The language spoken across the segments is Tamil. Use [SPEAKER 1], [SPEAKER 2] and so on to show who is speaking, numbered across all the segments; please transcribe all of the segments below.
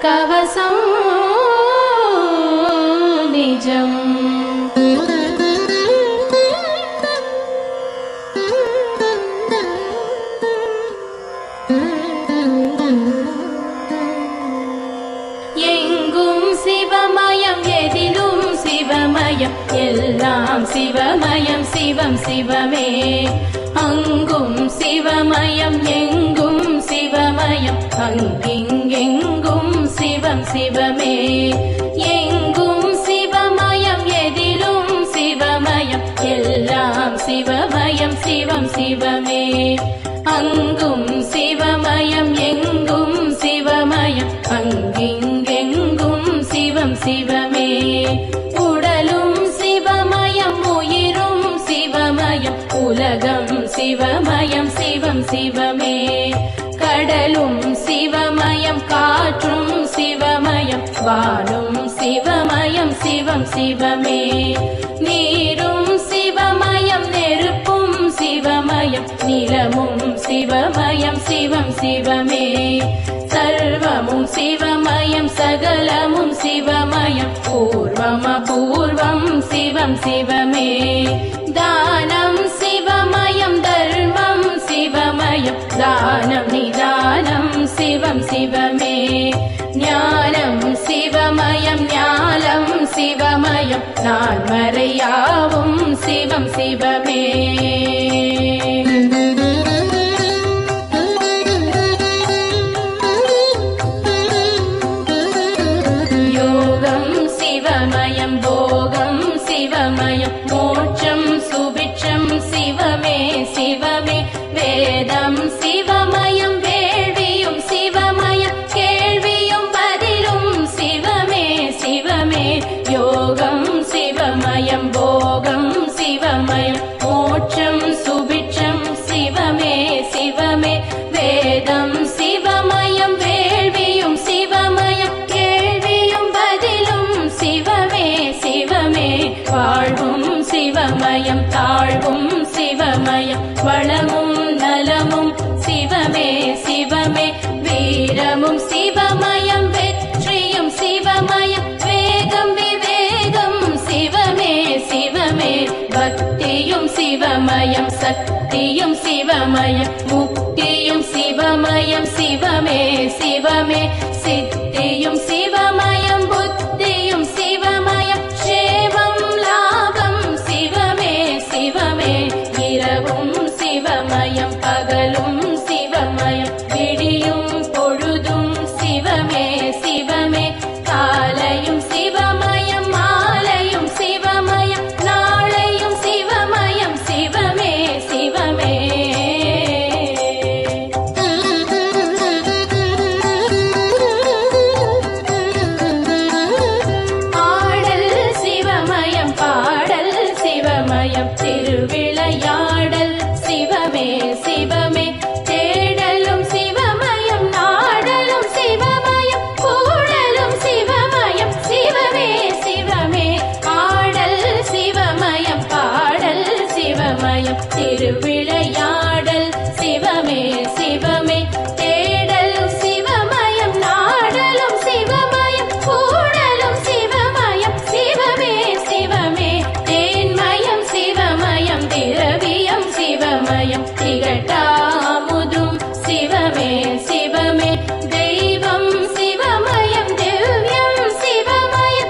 [SPEAKER 1] கவசம் நிஜம் எங்கும் சிவமயம் எதிலும் சிவமயம் எல்லாம் சிவமயம் சிவம் சிவமே அங்கும் சிவமயம் எங்கும் சிவமயம் அங்கிங்கெங்கும் சிவம் சிவமே எங்கும் சிவமயம் எதிலும் சிவமயம் எல்லாம் சிவமயம் சிவம் சிவமே அங்கும் சிவமயம் எங்கும் சிவமயம் அங்கிங்கெங்கும் சிவம் சிவமே உடலும் சிவமயம் உயிரும் சிவமயம் உலகம் சிவமயம் சிவம் சிவமே கடலும் சிவமயம் காற்றும் சிவமயம் வானும் சிவமயம் சிவம் சிவமே நீரும் சிவமயம் நெருப்பும் சிவமயம் நிலமும் சிவமயம் சிவம் சிவமே சர்வமும் சிவமயம் சகலமும் சிவமயம் பூர்வம பூர்வம் சிவம் சிவமே தானம் சிவமயம் தர்மம் சிவமயம் தானம் நிதானம் சிவம் சிவமே ஞானம் சிவமயம் ஞானம் சிவமயம் நான் மறையாவும் சிவம் சிவமே யோகம் சிவமயம் போகம் சிவமயம் மோட்சம் சுபிட்சம் சிவமே சிவமே வேதம் சிவமயம் வேள்வியும் சிவமயம் கேள்வியும் பதிலும் சிவமே சிவமே யோகம் சிவமயம் போகம் சிவமயம் மோட்சம் சுபிட்சம் சிவமே சிவமே வேதம் சிவமயம் வேள்வியும் சிவமயம் கேள்வியும் பதிலும் சிவமே சிவமே வாழ்வும் சிவமயம் தாழ்வும் சிவமயம் வளமும் நலமும் சிவமே சிவமே வீரமும் சிவமயம் வெற்றியும் சிவமயம் வேகம் விவேகம் சிவமே சிவமே பக்தியும் சிவமயம் சக்தியும் சிவமயம் முக்தியும் சிவமயம் சிவமே சிவமே சித்தியும் சிவமயம் புத்தியும் சிவமயம் சேவம் லாபம் சிவமே சிவமே இரவும் சிவமயம் பகலும் சிவமயம் விடியும் பொழுதும் சிவமே சிவமே காலையும் சிவமயம் மாலையும் சிவமயம் நாளையும் சிவமயம் சிவமே சிவமே ஆடல் சிவமயம் பாடல் சிவமயம் திருவிளையாடல் சிவமே சிவமே தேடலும் சிவமயம் நாடலும் சிவமயம் கூடலும் சிவமயம் சிவமே சிவமே ஆடல் சிவமயம் பாடல் சிவமயம் திருவிளையாடல் சிவமே சிவமே தேடலும் சிவமயம் நாடலும் சிவமயம் கூடலும் சிவமயம் சிவமே சிவமே தேன்மயம் சிவமயம் திரவியம் சிவமயம் திகட்டாமுதும் சிவமே சிவமே தெய்வம் சிவமயம் திவ்யம் சிவமயம்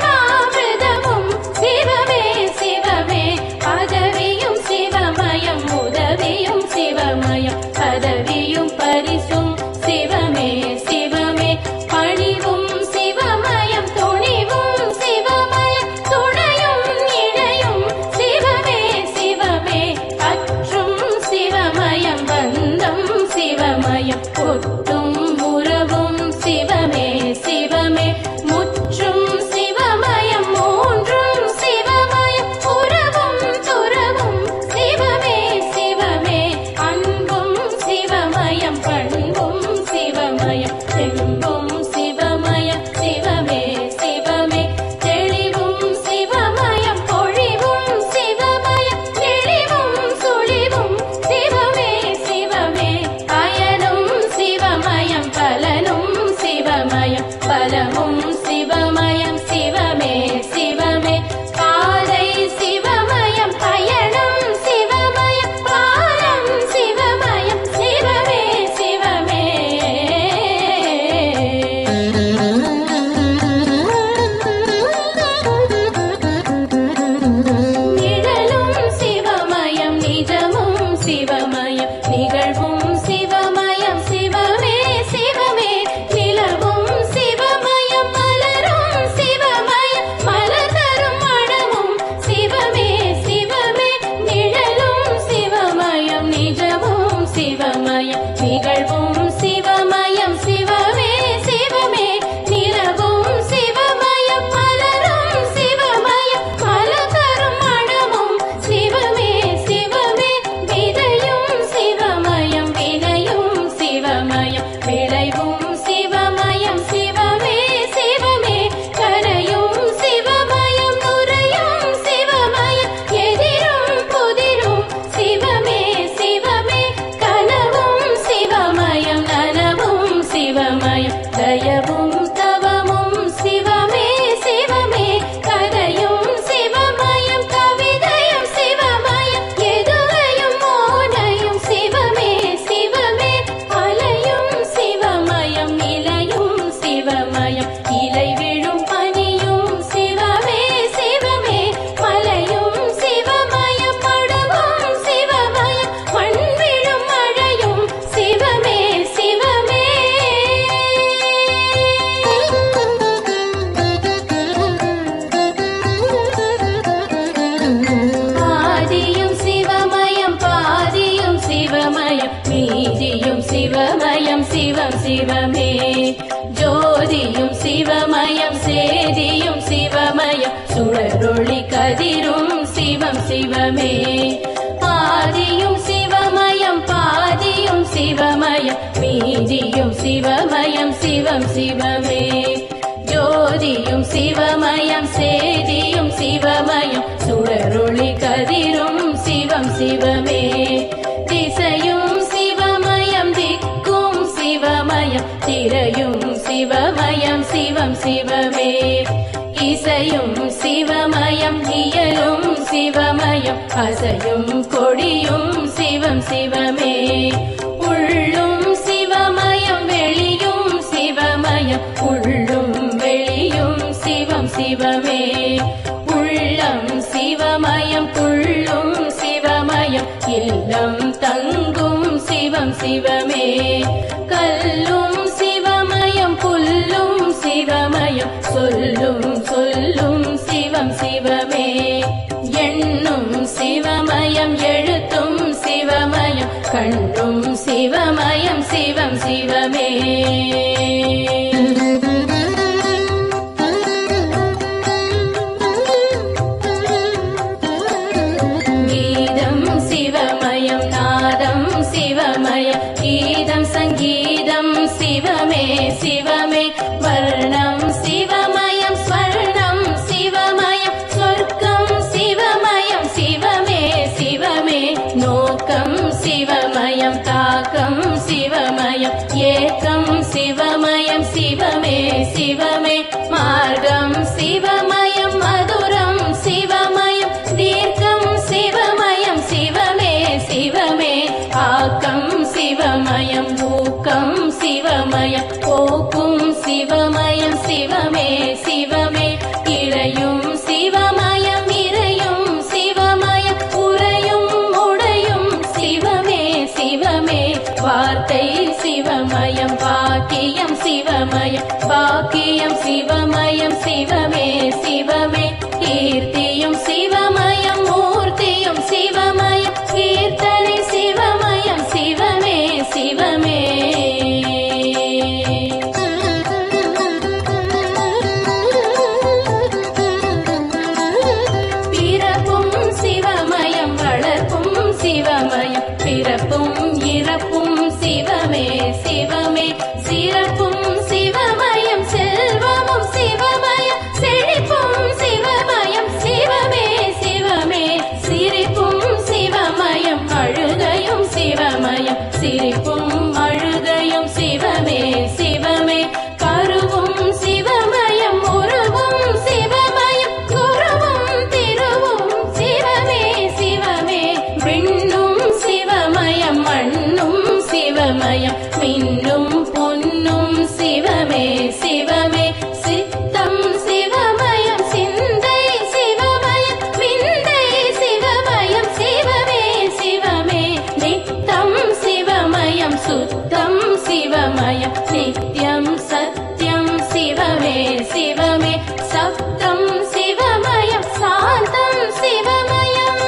[SPEAKER 1] தேவாமிர்தமும் சிவமே சிவமே பதவியும் சிவமயம் சிவமே ஜோதியும் சிவமயம் சேதியும் சிவமயம் சுடரொளி கதிரும் சிவம் சிவமே ஆதியும் சிவமயம் பாதியும் சிவமயம் மீதியும் சிவமயம் சிவம் சிவமே ஜோதியும் சிவமயம் சேதியும் சிவமயம் சுடரொளி கதிரும் சிவம் சிவமே திசையும் சிவமயம் திக்கும் சிவமயம் திரையும் சிவமயம் சிவம் சிவமே இசையும் சிவமயம் இயலும் சிவமயம் அசையும் கொடியும் சிவம் சிவமே உள்ளும் சிவமயம் வெளியும் சிவமயம் உள்ளும் வெளியும் சிவம் சிவமே உள்ளம் சிவமயம் புள்ளும் சிவமயம் இல்லம் தங்கும் சிவம் சிவமே கல்லும் சிவமயம் புல்லும் சிவமயம் சொல்லும் சொல்லும் சிவம் சிவமே எண்ணும் சிவமயம் எழுத்தும் சிவமயம் கண்ணும் சிவமயம் சிவம் சிவமே கீதம் சிவமயம் நாதம் சிவமயம் கீதம் சங்கீதம் சிவமே சிவமே வர்ணம் சிவமயம் ஸ்வர்ணம் சிவமயம் சொர்க்கம் சிவமயம் சிவமே சிவமே நோக்கம் சிவமயம் தாக்கம் சிவமயம் ஏக்கம் சிவமயம் சிவமே சிவமே மார்க்கம் சிவமயம் மதுரம் சிவமயம் தீர்க்கம் சிவமயம் சிவமே சிவமே ஆக்கம் சிவமயம் ஊக்கம் சிவமயம் போக்கும் சிவமயம் சிவமே சிவமே இறையும் சிவமயம் இறையும் சிவமயம் உறையும் உடையும் சிவமே சிவமே வார்த்தை சிவமயம் பாக்கியம் சிவமயம் பாக்கியம் சிவமயம் சிவமே சிவமே கீர்த்தியும் சிவமயம் மூர்த்தியும் சிவமயம் கீர்த்தனை சிவமயம் சிவமே சிவமே பிறப்பும் சிவமயம் வளர்ப்பும் சிவமயம் பிறப்பும் இறப்பும் சிவமே சிவமே சிறப்பும் சிவமயம் செல்வமும் சிவமயம் செழிப்பும் சிவமயம் சிவமே சிவமே சிரிப்பும் சிவமயம் அழுகையும் சிவமயம் சிரிப்பும் அழுகையும் சிவமே சிவமே கருவும் சிவமயம் உருவும் சிவமயம் குருவும் திருவும் சிவமே சிவமே விண்ணும் சிவமயம் மண்ணும் சிவமயம் மின்னும் பொன்னும் சிவமே சிவமே சித்தம் சிவமயம் சிந்தை சிவமயம் விந்தை சிவமயம் சிவமே சிவமே நித்தம் சிவமயம் சுத்தம் சிவமயம் நித்யம் சத்யம் சிவமே சிவமே சப்தம் சிவமயம் சாந்தம் சிவமயம்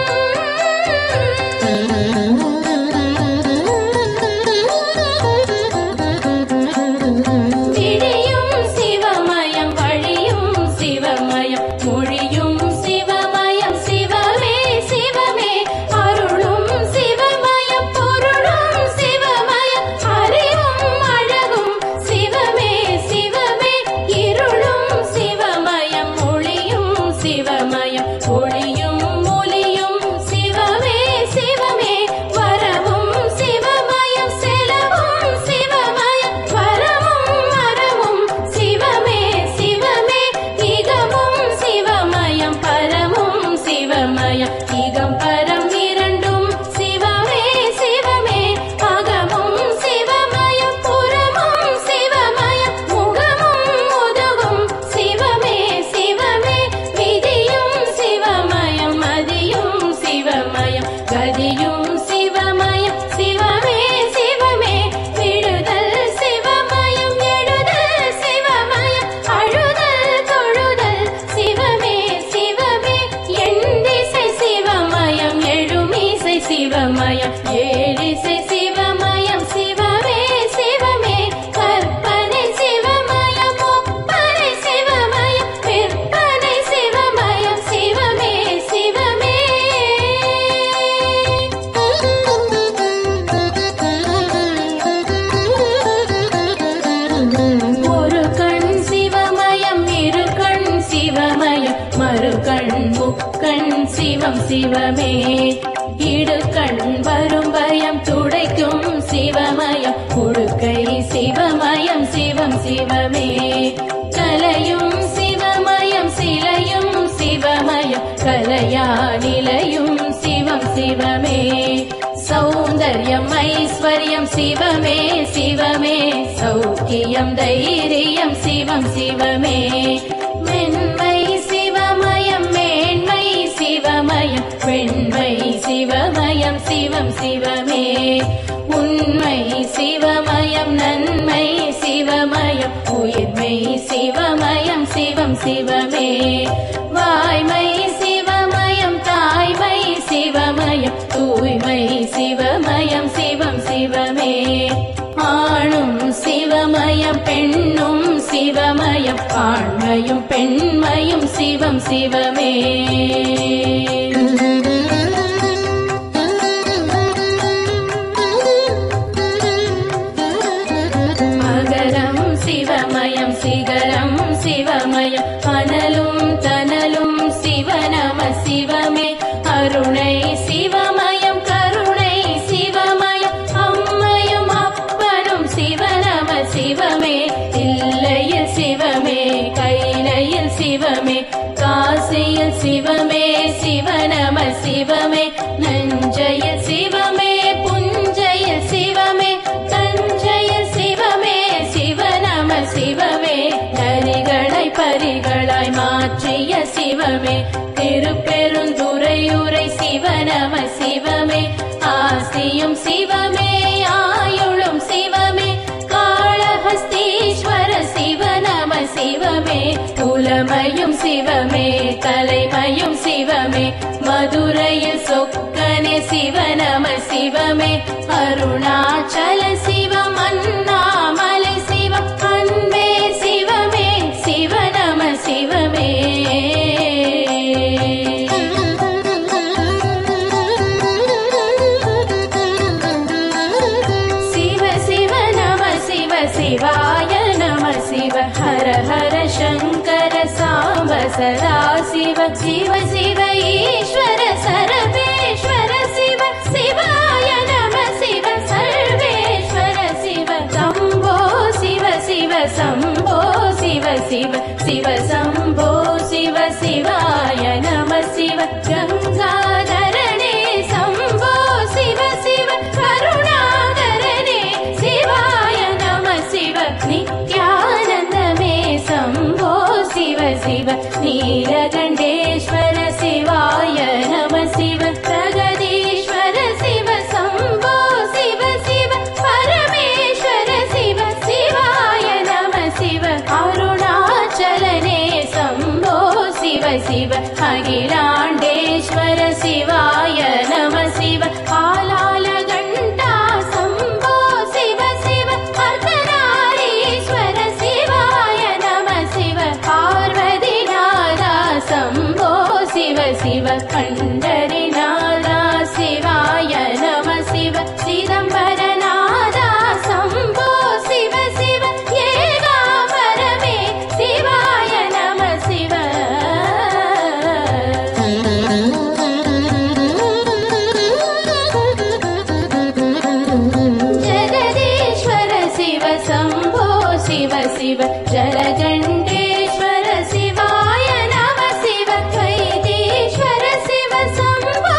[SPEAKER 1] விடியும் சிவமயம் வழியும் சிவமயம் மொழியும் சிவமயம் சிவமே சிவமே அருளும் சிவமயம் பொருளும் சிவமயம் அறிவும் அழகும் சிவமே சிவமே இருளும் சிவமயம் ஒளியும் சிவமயம் ஒளியும் ஒளியும் சிவமே சிவமே வரவும் சிவமயம் செலவும் சிவமயம் வரமும் மரமும் சிவமே சிவமே இகமும் சிவமயம் பரமும் சிவமயம் இகம் பரம் இரண்டும் சிவமே சிவமே அகமும் சிவமயம் புறமும் சிவமயம் முகமும் முதுகும் சிவமே சிவமே விதியும் சிவமயம் மதியும் சிவமயம் கதியும் சிவமயம் சிவமே சிவமே விடுதல் சிவமயம் எழுதல் சிவமயம் அழுதல் தொழுதல் சிவமே சிவமே எண்டிசை சிவமயம் எழுமிசை சிவமயம் ஏழிசை சிவமயம் சிவமே சிவமே சிவம் சிவமே இடுக்கண் வரும் பயம் துடைக்கும் சிவமயம் உடுக்கை சிவமயம் சிவம் சிவமே கலையும் சிவமயம் சிலையும் சிவமயம் கலையா நிலையும் சிவம் சிவமே சௌந்தர்யம் ஐஸ்வர்யம் சிவமே சிவமே சௌக்கியம் தைரியம் சிவம் சிவமே மென்மை சிவமயம் மேன்மை சிவமயம் பெண்மை சிவமயம் சிவம் சிவமே உண்மை சிவமயம் நன்மை சிவமயம் உயிர்மை சிவமயம் சிவம் சிவமே வாய்மை சிவமயம் தாய்மை சிவமயம் தூய்மை சிவமயம் சிவம் சிவமே ஆணும் சிவமயம் பெண்ணும் சிவமயம் ஆண்மையும் பெண்மையும் சிவம் சிவமே மகரம் சிவமயம் சிகரம் சிவமயம் அனலும் தனலும் சிவநம சிவமே அருணை சிவமயம் கருணை சிவமயம் அம்மையும் அப்பனும் சிவநம சிவமே இல்லையில் சிவமே கைலையில் சிவமே காசியில் சிவமே சிவநம சிவமே நஞ்சையில் சிவமே புஞ்சையில் சிவமே தஞ்சையில் சிவமே சிவநம சிவமே நரிகளை பரிகளாய் மாற்றிய சிவமே திருப்பெருந்துறையுரை சிவநம சிவமே ஆசியும் சிவமே ஆயுளும் சிவமே காளஹஸ்தீஸ்வர சிவநம சிவமே குலமையும் சிவமே தலைமையும் சிவமே மதுரையில் சொக்கனே சிவநம சிவமே அருணாச்சல சிவம் அண்ணாமலை சிவம் அன்பே சிவமே சிவநம சிவமே சிவ சிவ நம சிவ சிவாய நம சிவ ஹர ஹர சங்கர சாம்ப சதா சிவ சிவ சிவ ஈஸ்வர சரபேஸ்வர சிவ சிவாய நம சிவ சர்வேஸ்வர சிவ சம்போ சிவ சிவ சம்போ சிவ சிவ சிவ சம்போ சிவ சிவாய நம சிவ கங்காதரணே சம்போ சிவ சிவ கருணாகரனே சிவாய நம சிவ நித்யானந்தமே சம்போ சிவ சிவ நீலகண்டேஸ்வர சிவாய நம சிவ பிரகதீஸ்வர சிவ சம்போ சிவ சிவ பரமேஸ்வர சிவ சிவாய நம சிவ அருணாச்சலனே சம்போ சிவ சிவ அகிலாண்டேஸ்வர சிவாய நம சிவ ஆலால கண்டா சம்போ சிவ சிவ அர்த்தநாரீஸ்வர சிவாய நம சிவ பார்வதிநாதா சம்போ சிவ சிவ கண்டரிநாதா சிவாய நம சிவ சிதம்பரநாதா சம்போ சிவ சிவ ஏகாம்பரமே சிவாய நம சிவ ஜெகதீஸ்வர சிவ சம்போ சிவ சிவ ஜலகண்டேஸ்வர சிவாய நம சிவ வைத்தீஸ்வர சிவ சம்போ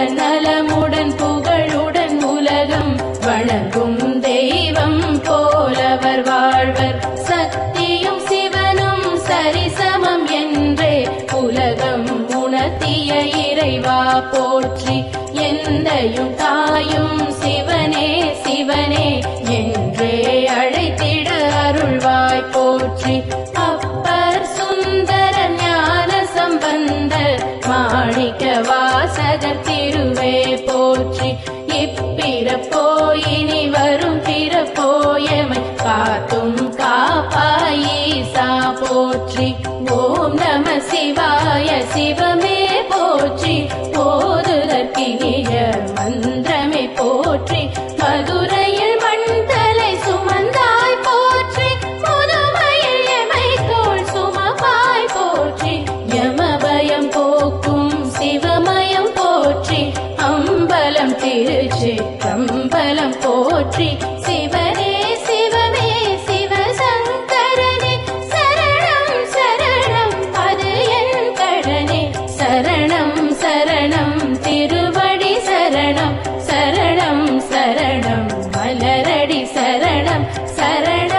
[SPEAKER 1] வளமுடன் நலமுடன் புகழுடன் உலகம் வணங்கும் தெய்வம் போலவர் வாழ்வர் சக்தியும் சிவனும் சரிசமம் என்றே உலகம் உணர்த்திய இறைவா போற்றி எந்தையும் தாயும் சிவனே சிவனே என்றே அழைத்திட அருள்வாய் போற்றி அப்பர் சுந்தர ஞான சம்பந்தர் மாணிக்க வாசகர் திருவே போற்றி இப்பிறப்போ இனி வரும் பிறப்போயமை காத்தும் காப்பாயீசா போற்றி ஓம் நம சிவாய சிவமே போற்றி போதுதற்கினிய மந்திரமே போற்றி மதுரையில் மண்தலை சுமந்தாய் போற்றி முதுமையில் எமை தோள் சுமப்பாய் போற்றி யமபயம் போக்கும் சிவமயம் போற்றி அம்பலம் திருச்சி கம்பலம் போற்றி சிவனே சிவமே சிவசங்கரனே சரணம் சரணம் அது என் கடனே சரணம் சரணம் திருவடி சரணம் சரணம் சரணம் மலரடி சரணம் சரணம்